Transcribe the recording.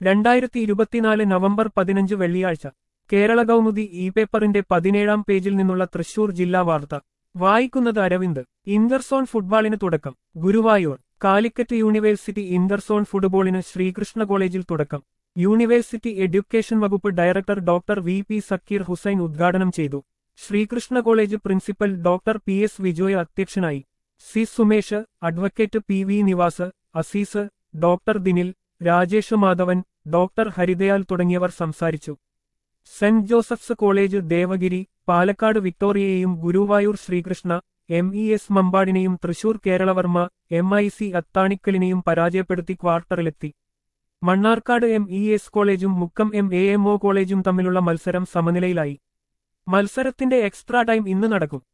രണ്ടായിരത്തി ഇരുപത്തിനാല് നവംബർ പതിനഞ്ച് വെള്ളിയാഴ്ച കേരള കൗമുദി ഇ പേപ്പറിന്റെ പതിനേഴാം പേജിൽ നിന്നുള്ള തൃശൂർ ജില്ലാ വാർത്ത വായിക്കുന്നത് അരവിന്ദ് ഇന്റർസോൺ ഫുട്ബോളിന് തുടക്കം ഗുരുവായൂർ കാലിക്കറ്റ് യൂണിവേഴ്സിറ്റി ഇന്റർസോൺ ഫുട്ബോളിന് ശ്രീകൃഷ്ണ കോളേജിൽ തുടക്കം യൂണിവേഴ്സിറ്റി എഡ്യൂക്കേഷൻ വകുപ്പ് director doctor V P Zakir Hussain ഉദ്ഘാടനം ചെയ്തു Sreekrishna college principal doctor P S Vijoy അധ്യക്ഷനായി C Sumesh advocate P V Nivas Aziz doctor Dinil Rajesh Madhavan doctor Haridayal തുടങ്ങിയവർ സംസാരിച്ചു saint Joseph's college Devagiri Palakkad വിക്ടോറിയയെയും Guruvayur Sreekrishna M E S മമ്പാടിനെയും Thrissur Keralavarma M I C അത്താണിക്കലിനെയും പരാജയപ്പെടുത്തി ക്വാർട്ടറിലെത്തി മണ്ണാർക്കാട് എം ഇ എസ് കോളേജും Mukkam M A M O കോളേജും തമ്മിലുള്ള മത്സരം സമനിലയിലായി മത്സരത്തിന്റെ എക്സ്ട്രാ ടൈം ഇന്ന് നടക്കും